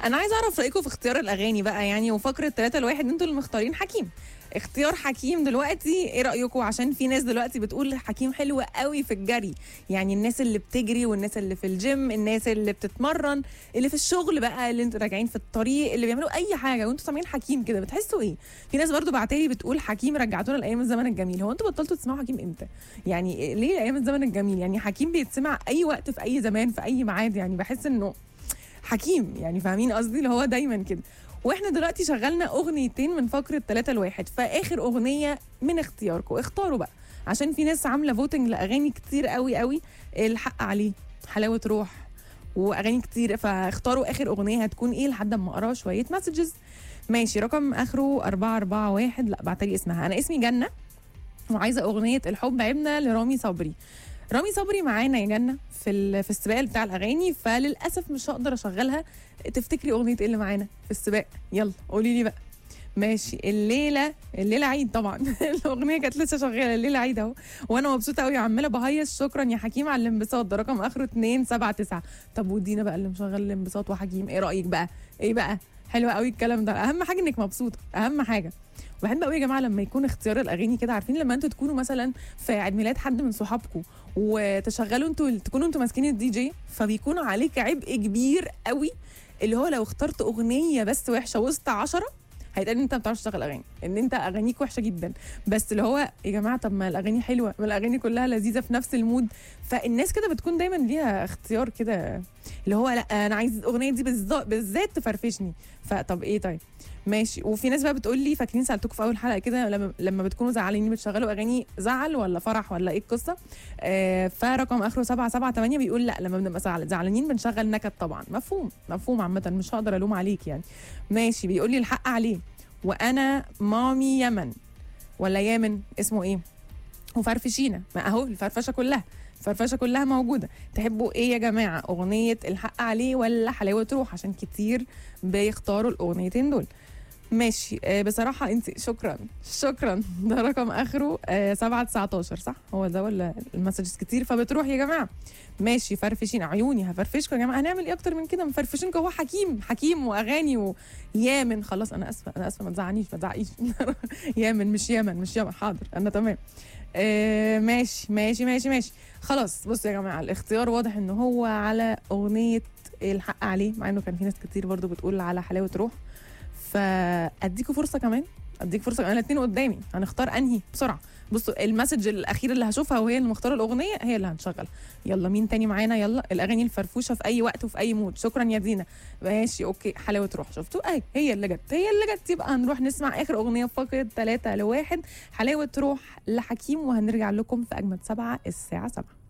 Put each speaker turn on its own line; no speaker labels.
انا عايزه اعرف رايكم في اختيار الاغاني بقى يعني وفقره 3 لواحد انتوا اللي مختارين حكيم اختيار حكيم دلوقتي ايه رايكم عشان في ناس دلوقتي بتقول حكيم حلو قوي في الجري يعني الناس اللي بتجري والناس اللي في الجيم الناس اللي بتتمرن اللي في الشغل بقى اللي انتوا راجعين في الطريق اللي بيعملوا اي حاجه وانتوا سامعين حكيم كده بتحسوا ايه في ناس برضو بعتلي بتقول حكيم رجعتونا لايام الزمن الجميل هو انتوا بطلتوا تسمعوا حكيم امتى يعني ليه ايام الزمن الجميل يعني حكيم بيتسمع اي وقت في اي زمان في اي ميعاد يعني بحس انه حكيم يعني فاهمين قصدي اللي هو دايما كده واحنا دلوقتي شغلنا اغنيتين من فقره 3 لواحد فاخر اغنيه من اختياركم اختاروا بقى عشان في ناس عامله فوتنج لاغاني كتير قوي قوي الحق عليه حلاوه روح واغاني كتير فاختاروا اخر اغنيه هتكون ايه لحد ما اقرا شويه مسجز ماشي رقم اخره 441 لا بعتلي اسمها انا اسمي جنه وعايزه اغنيه الحب عيبنا لرامي صبري رامي صبري معانا يا جنه في ال- في السباق بتاع الاغاني فللاسف مش هقدر اشغلها تفتكري اغنيه ايه اللي معانا في السباق يلا قولي لي بقى ماشي الليله الليله عيد طبعا الاغنيه كانت لسه شغاله الليله عيد اهو وانا مبسوطه قوي عماله بهيص شكرا يا حكيم على الانبساط ده رقم اخره 279 طب ودينا بقى اللي مشغل الانبساط وحكيم ايه رايك بقى ايه بقى حلو قوي الكلام ده اهم حاجه انك مبسوطه اهم حاجه بحب قوي يا جماعه لما يكون اختيار الاغاني كده عارفين لما انتوا تكونوا مثلا في عيد ميلاد حد من صحابكم وتشغلوا انتوا تكونوا انتوا ماسكين الدي جي فبيكون عليك عبء كبير قوي اللي هو لو اخترت اغنيه بس وحشه وسط عشرة هيتقال ان انت ما بتعرفش تشغل اغاني ان انت اغانيك وحشه جدا بس اللي هو يا جماعه طب ما الاغاني حلوه ما الاغاني كلها لذيذه في نفس المود فالناس كده بتكون دايما ليها اختيار كده اللي هو لا انا عايز الاغنيه دي بالذات بالذات تفرفشني فطب ايه طيب ماشي وفي ناس بقى بتقول لي فاكرين سالتكم في اول حلقه كده لما لما بتكونوا زعلانين بتشغلوا اغاني زعل ولا فرح ولا ايه القصه آه فرقم اخره 778 بيقول لا لما بنبقى زعل- زعلانين بنشغل نكد طبعا مفهوم مفهوم عامه مش هقدر الوم عليك يعني ماشي بيقول لي الحق عليه وانا مامي يمن ولا يامن اسمه ايه وفرفشينا ما اهو الفرفشه كلها الفرفشه كلها موجوده تحبوا ايه يا جماعه اغنيه الحق عليه ولا حلاوه روح عشان كتير بيختاروا الاغنيتين دول ماشي آه بصراحة انت شكرا شكرا ده رقم اخره آه 719 صح هو ده ولا المسجز كتير فبتروح يا جماعة ماشي فرفشين عيوني هفرفشكم يا جماعة هنعمل ايه اكتر من كده مفرفشينكم هو حكيم حكيم واغاني ويامن خلاص انا اسفة انا اسفة ما تزعلنيش ما تزعقيش يامن مش يمن مش يمن حاضر انا تمام آه ماشي ماشي ماشي ماشي خلاص بصوا يا جماعة الاختيار واضح ان هو على اغنية الحق عليه مع انه كان في ناس كتير برضو بتقول على حلاوة روح فاديكوا فرصه كمان اديك فرصه كمان الاثنين قدامي هنختار انهي بسرعه بصوا المسج الاخير اللي هشوفها وهي اللي مختاره الاغنيه هي اللي هنشغل يلا مين تاني معانا يلا الاغاني الفرفوشه في اي وقت وفي اي مود شكرا يا دينا ماشي اوكي حلاوه روح شفتوا اهي هي اللي جت هي اللي جت يبقى هنروح نسمع اخر اغنيه في فقره 3 لواحد حلاوه روح لحكيم وهنرجع لكم في اجمد سبعه الساعه 7